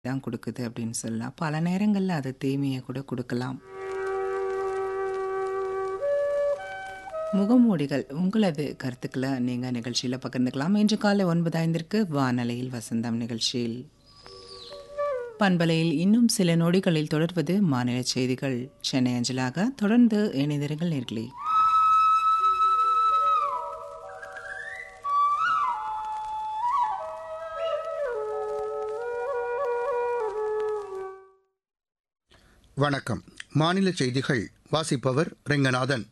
தான் குடுக்குது அப்படின்னு சொல்லலாம். பல நேரங்கள்ல அது தீமைய கூட குடுக்கலாம். முகமூடிகள் உங்களது கருத்துக்கள நீங்க நிகழ்ச்சியில பகிர்ந்துக்கலாம். இன்று காலை 9:05ற்கு வானலையில் வசந்தம் நிகழ்ச்சியில். பண்பலையில் இன்னும் சில நொடிகளில் தொடர்வது மாநில செய்திகள். சென்னை அஞ்சலாக தொடர்ந்து இணைந்திருங்கள் நேர்களே. வணக்கம் மாநில செய்திகள் வாசிப்பவர் ரெங்கநாதன்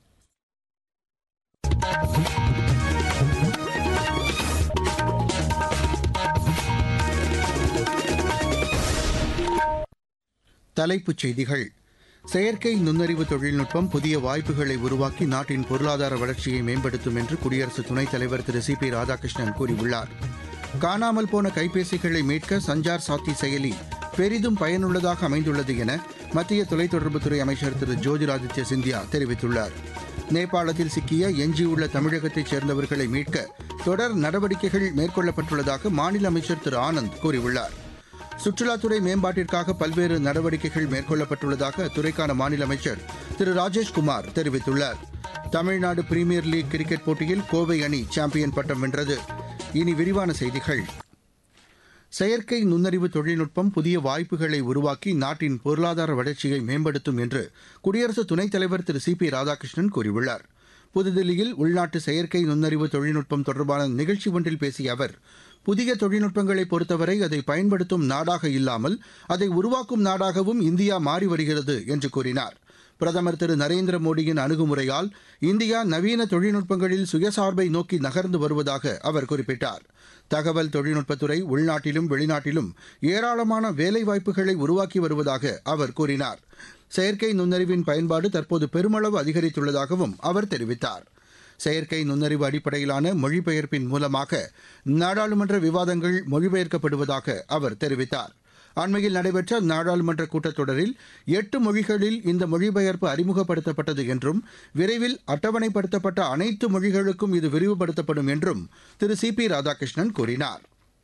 தலைப்புச் செய்திகள் செயற்கை நுண்ணறிவு தொழில்நுட்பம் புதிய வாய்ப்புகளை உருவாக்கி நாட்டின் பொருளாதார வளர்ச்சியை மேம்படுத்தும் என்று குடியரசு துணைத் தலைவர் திரு சி பி ராதாகிருஷ்ணன் கூறியுள்ளார் காணாமல் போன கைபேசிகளை மீட்க சஞ்சார் சாத்தி செயலி பெரிதும் பயனுள்ளதாக அமைந்துள்ளது என மத்திய தொலைத்தொடர்புத்துறை அமைச்சர் திரு ஜோதிராதித்ய சிந்தியா தெரிவித்துள்ளார் நேபாளத்தில் சிக்கிய எஞ்சியுள்ள தமிழகத்தைச் சேர்ந்தவர்களை மீட்க தொடர் நடவடிக்கைகள் மேற்கொள்ளப்பட்டுள்ளதாக மாநில அமைச்சர் திரு ஆனந்த் கூறியுள்ளார் சுற்றுலாத்துறை மேம்பாட்டிற்காக பல்வேறு நடவடிக்கைகள் மேற்கொள்ளப்பட்டுள்ளதாக அத்துறைக்கான மாநில அமைச்சர் திரு ராஜேஷ்குமார் தெரிவித்துள்ளார் தமிழ்நாடு பிரீமியர் லீக் கிரிக்கெட் போட்டியில் கோவை அணி சாம்பியன் பட்டம் வென்றது இனி விரிவான செய்திகள் செயற்கை நுண்ணறிவு தொழில்நுட்பம் புதிய வாய்ப்புகளை உருவாக்கி நாட்டின் பொருளாதார வளர்ச்சியை மேம்படுத்தும் என்று குடியரசு துணைத் தலைவர் திரு சி பி ராதாகிருஷ்ணன் கூறியுள்ளார் புதுதில்லியில் உள்நாட்டு செயற்கை நுண்ணறிவு தொழில்நுட்பம் தொடர்பான நிகழ்ச்சி ஒன்றில் பேசிய அவர் புதிய தொழில்நுட்பங்களை பொறுத்தவரை அதை பயன்படுத்தும் நாடாக இல்லாமல் அதை உருவாக்கும் நாடாகவும் இந்தியா மாறி வருகிறது என்று கூறினார் பிரதமர் திரு நரேந்திர மோடியின் அணுகுமுறையால் இந்தியா நவீன தொழில்நுட்பங்களில் சுயசார்பை நோக்கி நகர்ந்து வருவதாக அவர் குறிப்பிட்டார் தகவல் தொழில்நுட்பத்துறை உள்நாட்டிலும் வெளிநாட்டிலும் ஏராளமான வேலைவாய்ப்புகளை உருவாக்கி வருவதாக அவர் கூறினார் செயற்கை நுண்ணறிவின் பயன்பாடு தற்போது பெருமளவு அதிகரித்துள்ளதாகவும் அவர் தெரிவித்தார் செயற்கை நுண்ணறிவு அடிப்படையிலான மொழிபெயர்ப்பின் மூலமாக நாடாளுமன்ற விவாதங்கள் மொழிபெயர்க்கப்படுவதாக அவர் தெரிவித்தார் அண்மையில் நடைபெற்ற நாடாளுமன்ற கூட்டத்தொடரில் எட்டு மொழிகளில் இந்த மொழிபெயர்ப்பு அறிமுகப்படுத்தப்பட்டது என்றும் விரைவில் அட்டவணைப்படுத்தப்பட்ட அனைத்து மொழிகளுக்கும் இது விரிவுபடுத்தப்படும் என்றும் திரு சி பி ராதாகிருஷ்ணன் கூறினார்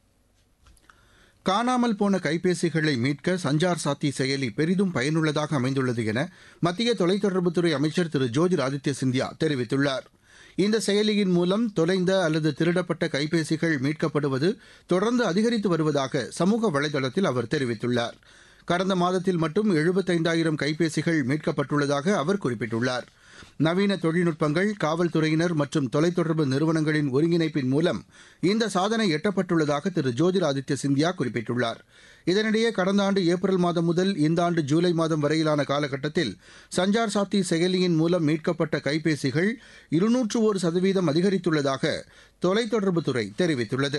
காணாமல் போன கைபேசிகளை மீட்க சஞ்சார் சாத்தி செயலி பெரிதும் பயனுள்ளதாக அமைந்துள்ளது என மத்திய தொலைத்தொடர்புத்துறை அமைச்சர் திரு ஜோதிர் ஆதித்ய சிந்தியா தெரிவித்துள்ளார் இந்த செயலியின் மூலம் தொலைந்த அல்லது திருடப்பட்ட கைபேசிகள் மீட்கப்படுவது தொடர்ந்து அதிகரித்து வருவதாக சமூக வலைதளத்தில் அவர் தெரிவித்துள்ளார் கடந்த மாதத்தில் மட்டும் எழுபத்தைந்தாயிரம் கைபேசிகள் மீட்கப்பட்டுள்ளதாக அவர் குறிப்பிட்டுள்ளார் நவீன தொழில்நுட்பங்கள் காவல்துறையினர் மற்றும் தொலைத்தொடர்பு நிறுவனங்களின் ஒருங்கிணைப்பின் மூலம் இந்த சாதனை எட்டப்பட்டுள்ளதாக திரு ஜோதிராதித்ய சிந்தியா குறிப்பிட்டுள்ளார் இதனிடையே கடந்த ஆண்டு ஏப்ரல் மாதம் முதல் இந்த ஆண்டு ஜூலை மாதம் வரையிலான காலகட்டத்தில் சஞ்சார் சாத்தி செயலியின் மூலம் மீட்கப்பட்ட கைபேசிகள் இருநூற்று ஒரு சதவீதம் அதிகரித்துள்ளதாக தொலைத்தொடர்புத்துறை தெரிவித்துள்ளது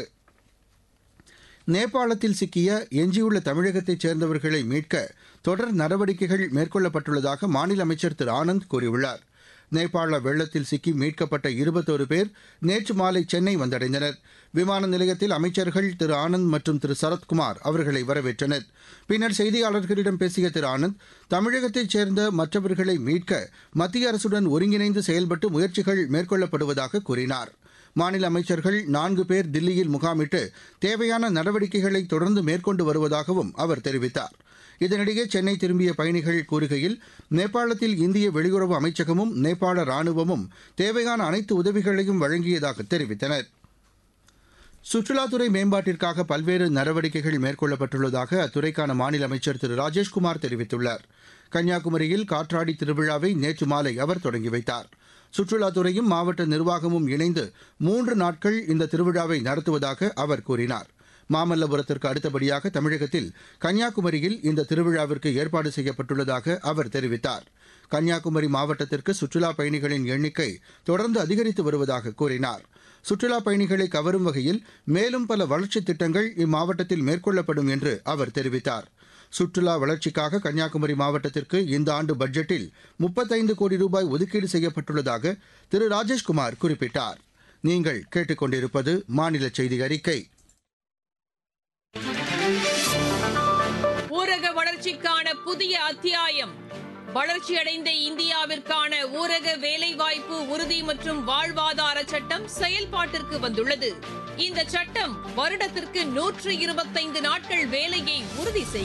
நேபாளத்தில் சிக்கிய எஞ்சியுள்ள தமிழகத்தைச் சேர்ந்தவர்களை மீட்க தொடர் நடவடிக்கைகள் மேற்கொள்ளப்பட்டுள்ளதாக மாநில அமைச்சர் திரு ஆனந்த் கூறியுள்ளார் நேபாள வெள்ளத்தில் சிக்கி மீட்கப்பட்ட இருபத்தோரு பேர் நேற்று மாலை சென்னை வந்தடைந்தனர் விமான நிலையத்தில் அமைச்சர்கள் திரு ஆனந்த் மற்றும் திரு சரத்குமார் அவர்களை வரவேற்றனர் பின்னர் செய்தியாளர்களிடம் பேசிய திரு ஆனந்த் தமிழகத்தைச் சேர்ந்த மற்றவர்களை மீட்க மத்திய அரசுடன் ஒருங்கிணைந்து செயல்பட்டு முயற்சிகள் மேற்கொள்ளப்படுவதாக கூறினார் மாநில அமைச்சர்கள் நான்கு பேர் தில்லியில் முகாமிட்டு தேவையான நடவடிக்கைகளை தொடர்ந்து மேற்கொண்டு வருவதாகவும் அவர் தெரிவித்தார் இதனிடையே சென்னை திரும்பிய பயணிகள் கூறுகையில் நேபாளத்தில் இந்திய வெளியுறவு அமைச்சகமும் நேபாள ராணுவமும் தேவையான அனைத்து உதவிகளையும் வழங்கியதாக தெரிவித்தனர் சுற்றுலாத்துறை மேம்பாட்டிற்காக பல்வேறு நடவடிக்கைகள் மேற்கொள்ளப்பட்டுள்ளதாக அத்துறைக்கான மாநில அமைச்சர் திரு ராஜேஷ்குமார் தெரிவித்துள்ளார் கன்னியாகுமரியில் காற்றாடி திருவிழாவை நேற்று மாலை அவர் தொடங்கி வைத்தார் சுற்றுலாத்துறையும் மாவட்ட நிர்வாகமும் இணைந்து மூன்று நாட்கள் இந்த திருவிழாவை நடத்துவதாக அவர் கூறினார் மாமல்லபுரத்திற்கு அடுத்தபடியாக தமிழகத்தில் கன்னியாகுமரியில் இந்த திருவிழாவிற்கு ஏற்பாடு செய்யப்பட்டுள்ளதாக அவர் தெரிவித்தார் கன்னியாகுமரி மாவட்டத்திற்கு சுற்றுலா பயணிகளின் எண்ணிக்கை தொடர்ந்து அதிகரித்து வருவதாக கூறினார் சுற்றுலா பயணிகளை கவரும் வகையில் மேலும் பல வளர்ச்சித் திட்டங்கள் இம்மாவட்டத்தில் மேற்கொள்ளப்படும் என்று அவர் தெரிவித்தார் சுற்றுலா வளர்ச்சிக்காக கன்னியாகுமரி மாவட்டத்திற்கு இந்த ஆண்டு பட்ஜெட்டில் முப்பத்தைந்து கோடி ரூபாய் ஒதுக்கீடு செய்யப்பட்டுள்ளதாக திரு ராஜேஷ்குமார் குறிப்பிட்டார் நீங்கள் கேட்டுக்கொண்டிருப்பது மாநில செய்தி அறிக்கை ஊரக வளர்ச்சிக்கான புதிய அத்தியாயம் வளர்ச்சியடைந்த இந்தியாவிற்கான ஊரக வேலைவாய்ப்பு உறுதி மற்றும் வாழ்வாதார சட்டம் செயல்பாட்டிற்கு வந்துள்ளது இந்த சட்டம் வருடத்திற்கு நூற்று இருபத்தைந்து நாட்கள் வேலையை உறுதி செய்கிறது